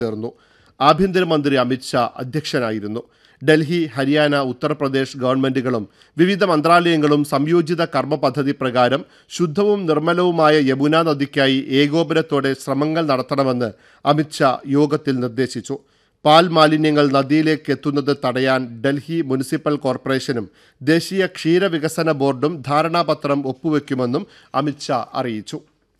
ചേർന്നു ആഭ്യന്തരമന്ത്രി അമിത്ഷാ അധ്യക്ഷനായിരുന്നു ഡൽഹി ഹരിയാന ഉത്തർപ്രദേശ് ഗവൺമെന്റുകളും വിവിധ മന്ത്രാലയങ്ങളും സംയോജിത കർമ്മ പദ്ധതി പ്രകാരം ശുദ്ധവും നിർമ്മലവുമായ യമുന നദിക്കായി ഏകോപനത്തോടെ ശ്രമങ്ങൾ നടത്തണമെന്ന് അമിത്ഷാ യോഗത്തിൽ നിർദ്ദേശിച്ചു പാൽ മാലിന്യങ്ങൾ നദിയിലേക്ക് എത്തുന്നത് തടയാൻ ഡൽഹി മുനിസിപ്പൽ കോർപ്പറേഷനും ദേശീയ ക്ഷീരവികസന ബോർഡും ധാരണാപത്രം ഒപ്പുവെക്കുമെന്നും അമിത്ഷാ അറിയിച്ചു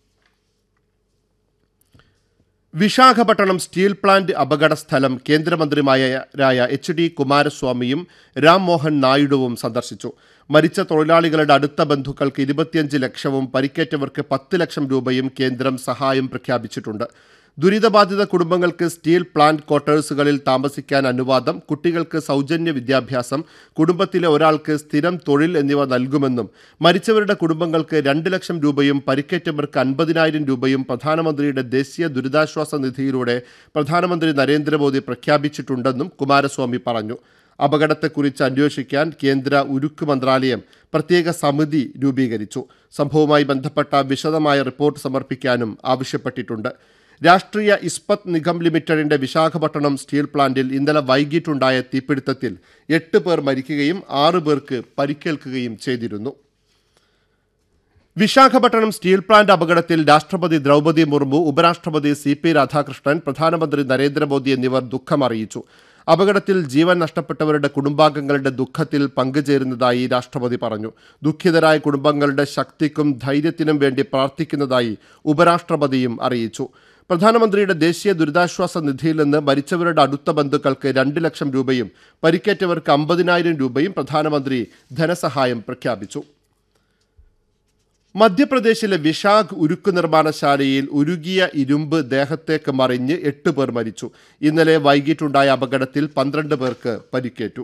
വിശാഖപട്ടണം സ്റ്റീൽ പ്ലാന്റ് അപകട സ്ഥലം കേന്ദ്രമന്ത്രിമാരായ എച്ച് ഡി കുമാരസ്വാമിയും രാം മോഹൻ നായിഡുവും സന്ദർശിച്ചു മരിച്ച തൊഴിലാളികളുടെ അടുത്ത ബന്ധുക്കൾക്ക് ഇരുപത്തിയഞ്ച് ലക്ഷവും പരിക്കേറ്റവർക്ക് പത്ത് ലക്ഷം രൂപയും കേന്ദ്രം സഹായം പ്രഖ്യാപിച്ചിട്ടുണ്ട് ദുരിതബാധിത കുടുംബങ്ങൾക്ക് സ്റ്റീൽ പ്ലാന്റ് ക്വാർട്ടേഴ്സുകളിൽ താമസിക്കാൻ അനുവാദം കുട്ടികൾക്ക് സൗജന്യ വിദ്യാഭ്യാസം കുടുംബത്തിലെ ഒരാൾക്ക് സ്ഥിരം തൊഴിൽ എന്നിവ നൽകുമെന്നും മരിച്ചവരുടെ കുടുംബങ്ങൾക്ക് രണ്ട് ലക്ഷം രൂപയും പരിക്കേറ്റവർക്ക് അൻപതിനായിരം രൂപയും പ്രധാനമന്ത്രിയുടെ ദേശീയ ദുരിതാശ്വാസ നിധിയിലൂടെ പ്രധാനമന്ത്രി നരേന്ദ്രമോദി പ്രഖ്യാപിച്ചിട്ടുണ്ടെന്നും കുമാരസ്വാമി പറഞ്ഞു അപകടത്തെക്കുറിച്ച് അന്വേഷിക്കാൻ കേന്ദ്ര ഉരുക്ക് മന്ത്രാലയം പ്രത്യേക സമിതി രൂപീകരിച്ചു സംഭവവുമായി ബന്ധപ്പെട്ട വിശദമായ റിപ്പോർട്ട് സമർപ്പിക്കാനും ആവശ്യപ്പെട്ടിട്ടുണ്ട് രാഷ്ട്രീയ ഇസ്പത് നിഗം ലിമിറ്റഡിന്റെ വിശാഖപട്ടണം സ്റ്റീൽ പ്ലാന്റിൽ ഇന്നലെ വൈകിട്ടുണ്ടായ തീപിടുത്തത്തിൽ എട്ട് പേർ മരിക്കുകയും ആറ് പേർക്ക് പരിക്കേൽക്കുകയും ചെയ്തിരുന്നു വിശാഖപട്ടണം സ്റ്റീൽ പ്ലാന്റ് അപകടത്തിൽ രാഷ്ട്രപതി ദ്രൗപദി മുർമു ഉപരാഷ്ട്രപതി സി പി രാധാകൃഷ്ണൻ പ്രധാനമന്ത്രി നരേന്ദ്രമോദി എന്നിവർ ദുഃഖമറിയിച്ചു അപകടത്തിൽ ജീവൻ നഷ്ടപ്പെട്ടവരുടെ കുടുംബാംഗങ്ങളുടെ ദുഃഖത്തിൽ പങ്കുചേരുന്നതായി രാഷ്ട്രപതി പറഞ്ഞു ദുഃഖിതരായ കുടുംബങ്ങളുടെ ശക്തിക്കും ധൈര്യത്തിനും വേണ്ടി പ്രാർത്ഥിക്കുന്നതായി ഉപരാഷ്ട്രപതിയും അറിയിച്ചു പ്രധാനമന്ത്രിയുടെ ദേശീയ ദുരിതാശ്വാസ നിധിയിൽ നിന്ന് മരിച്ചവരുടെ അടുത്ത ബന്ധുക്കൾക്ക് രണ്ട് ലക്ഷം രൂപയും പരിക്കേറ്റവർക്ക് അമ്പതിനായിരം രൂപയും പ്രധാനമന്ത്രി ധനസഹായം പ്രഖ്യാപിച്ചു മധ്യപ്രദേശിലെ വിശാഖ് ഉരുക്ക് നിർമ്മാണശാലയിൽ ഉരുകിയ ഇരുമ്പ് ദേഹത്തേക്ക് മറിഞ്ഞ് എട്ട് പേർ മരിച്ചു ഇന്നലെ വൈകിട്ടുണ്ടായ അപകടത്തിൽ പന്ത്രണ്ട് പേർക്ക് പരിക്കേറ്റു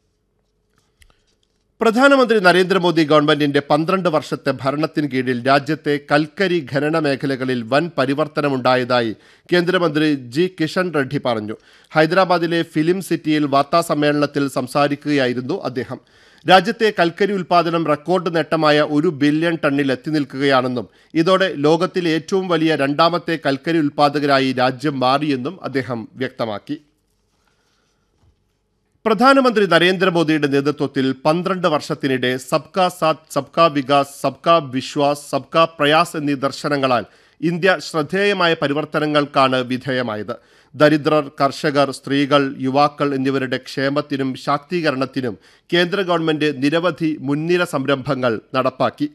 പ്രധാനമന്ത്രി നരേന്ദ്രമോദി ഗവൺമെന്റിന്റെ പന്ത്രണ്ട് വർഷത്തെ ഭരണത്തിന് കീഴിൽ രാജ്യത്തെ കൽക്കരി ഖനന മേഖലകളിൽ വൻ പരിവർത്തനമുണ്ടായതായി കേന്ദ്രമന്ത്രി ജി കിഷൻ റെഡ്ഡി പറഞ്ഞു ഹൈദരാബാദിലെ ഫിലിം സിറ്റിയിൽ വാർത്താസമ്മേളനത്തിൽ സംസാരിക്കുകയായിരുന്നു അദ്ദേഹം രാജ്യത്തെ കൽക്കരി ഉൽപാദനം റെക്കോർഡ് നേട്ടമായ ഒരു ബില്യൺ ടണ്ണിൽ എത്തി നിൽക്കുകയാണെന്നും ഇതോടെ ലോകത്തിലെ ഏറ്റവും വലിയ രണ്ടാമത്തെ കൽക്കരി ഉൽപാദകരായി രാജ്യം മാറിയെന്നും അദ്ദേഹം വ്യക്തമാക്കി പ്രധാനമന്ത്രി നരേന്ദ്രമോദിയുടെ നേതൃത്വത്തിൽ പന്ത്രണ്ട് വർഷത്തിനിടെ സബ്കാ സാത്ത് സബ്കാ വികാസ് സബ്കാ വിശ്വാസ് സബ്കാ പ്രയാസ് എന്നീ ദർശനങ്ങളാൽ ഇന്ത്യ ശ്രദ്ധേയമായ പരിവർത്തനങ്ങൾക്കാണ് വിധേയമായത് ദരിദ്രർ കർഷകർ സ്ത്രീകൾ യുവാക്കൾ എന്നിവരുടെ ക്ഷേമത്തിനും ശാക്തീകരണത്തിനും കേന്ദ്ര ഗവൺമെന്റ് നിരവധി മുൻനിര സംരംഭങ്ങൾ നടപ്പാക്കി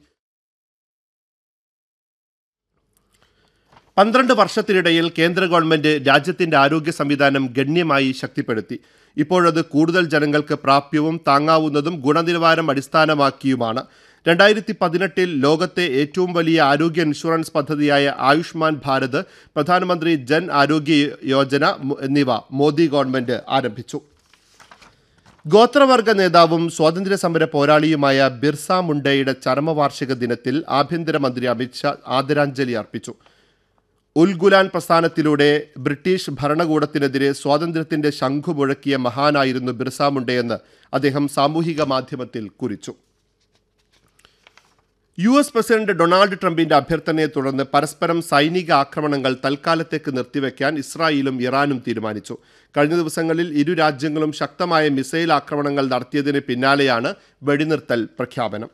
പന്ത്രണ്ട് വർഷത്തിനിടയിൽ കേന്ദ്ര ഗവൺമെന്റ് രാജ്യത്തിന്റെ ആരോഗ്യ സംവിധാനം ഗണ്യമായി ശക്തിപ്പെടുത്തി ഇപ്പോഴത് കൂടുതൽ ജനങ്ങൾക്ക് പ്രാപ്യവും താങ്ങാവുന്നതും ഗുണനിലവാരം അടിസ്ഥാനമാക്കിയുമാണ് രണ്ടായിരത്തി പതിനെട്ടിൽ ലോകത്തെ ഏറ്റവും വലിയ ആരോഗ്യ ഇൻഷുറൻസ് പദ്ധതിയായ ആയുഷ്മാൻ ഭാരത് പ്രധാനമന്ത്രി ജൻ ആരോഗ്യ യോജന എന്നിവ മോദി ഗവൺമെന്റ് ആരംഭിച്ചു ഗോത്രവർഗ നേതാവും സ്വാതന്ത്ര്യ സമര പോരാളിയുമായ ബിർസ മുണ്ടയുടെ ചരമവാർഷിക ദിനത്തിൽ ആഭ്യന്തരമന്ത്രി അമിത്ഷാ ആദരാഞ്ജലി അർപ്പിച്ചു ഉൽഗുലാൻ പ്രസ്ഥാനത്തിലൂടെ ബ്രിട്ടീഷ് ഭരണകൂടത്തിനെതിരെ സ്വാതന്ത്ര്യത്തിന്റെ ശംഖു മുഴക്കിയ മഹാനായിരുന്നു ബിർസ മുണ്ടയെന്ന് അദ്ദേഹം സാമൂഹിക മാധ്യമത്തിൽ കുറിച്ചു യു എസ് പ്രസിഡന്റ് ഡൊണാൾഡ് ട്രംപിന്റെ അഭ്യർത്ഥനയെ തുടർന്ന് പരസ്പരം സൈനിക ആക്രമണങ്ങൾ തൽക്കാലത്തേക്ക് നിർത്തിവെക്കാൻ ഇസ്രായേലും ഇറാനും തീരുമാനിച്ചു കഴിഞ്ഞ ദിവസങ്ങളിൽ ഇരു രാജ്യങ്ങളും ശക്തമായ മിസൈൽ ആക്രമണങ്ങൾ നടത്തിയതിന് പിന്നാലെയാണ് വെടിനിർത്തൽ പ്രഖ്യാപനം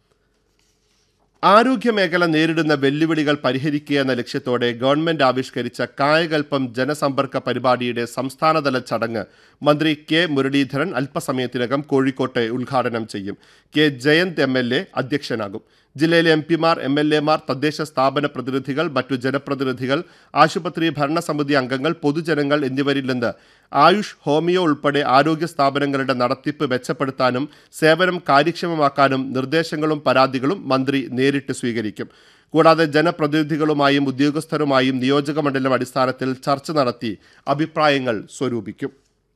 ആരോഗ്യമേഖല നേരിടുന്ന വെല്ലുവിളികൾ പരിഹരിക്കുക എന്ന ലക്ഷ്യത്തോടെ ഗവൺമെന്റ് ആവിഷ്കരിച്ച കായകൽപ്പം ജനസമ്പർക്ക പരിപാടിയുടെ സംസ്ഥാനതല ചടങ്ങ് മന്ത്രി കെ മുരളീധരൻ അല്പസമയത്തിനകം കോഴിക്കോട്ട് ഉദ്ഘാടനം ചെയ്യും K Jayanth M L A അധ്യക്ഷനാകും ജില്ലയിലെ എം പിമാർ എം എൽ എമാർ തദ്ദേശ സ്ഥാപന പ്രതിനിധികൾ മറ്റു ജനപ്രതിനിധികൾ ആശുപത്രി ഭരണസമിതി അംഗങ്ങൾ പൊതുജനങ്ങൾ എന്നിവരിൽ നിന്ന് ആയുഷ് ഹോമിയോ ഉൾപ്പെടെ ആരോഗ്യ സ്ഥാപനങ്ങളുടെ നടത്തിപ്പ് മെച്ചപ്പെടുത്താനും സേവനം കാര്യക്ഷമമാക്കാനും നിർദ്ദേശങ്ങളും പരാതികളും മന്ത്രി നേരിട്ട് സ്വീകരിക്കും കൂടാതെ ജനപ്രതിനിധികളുമായും ഉദ്യോഗസ്ഥരുമായും നിയോജക മണ്ഡലം അടിസ്ഥാനത്തിൽ ചർച്ച നടത്തി അഭിപ്രായങ്ങൾ സ്വരൂപിക്കും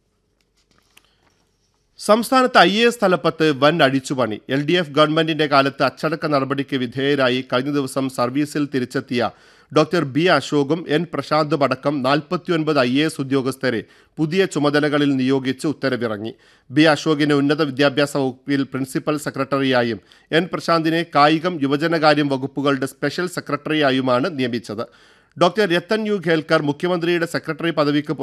സംസ്ഥാനത്ത് ഐ എ എസ് തലപ്പത്ത് വൻ അഴിച്ചുപണി എൽ ഡി എഫ് ഗവൺമെന്റിന്റെ കാലത്ത് അച്ചടക്ക നടപടിക്ക് വിധേയരായി കഴിഞ്ഞ ദിവസം സർവീസിൽ തിരിച്ചെത്തിയ ഡോക്ടർ ബി അശോകും എൻ പ്രശാന്തും അടക്കം നാൽപ്പത്തിയൊൻപത് ഐ എ എസ് ഉദ്യോഗസ്ഥരെ പുതിയ ചുമതലകളിൽ നിയോഗിച്ച് ഉത്തരവിറങ്ങി ബി അശോകിനെ ഉന്നത വിദ്യാഭ്യാസ വകുപ്പിൽ പ്രിൻസിപ്പൽ സെക്രട്ടറിയായും എൻ പ്രശാന്തിനെ കായികം യുവജനകാര്യം വകുപ്പുകളുടെ സ്പെഷ്യൽ സെക്രട്ടറിയായുമാണ് നിയമിച്ചത് ഡോക്ടർ രത്തൻ യു ഖേൽക്കർ മുഖ്യമന്ത്രിയുടെ സെക്രട്ടറി പദവിക്ക്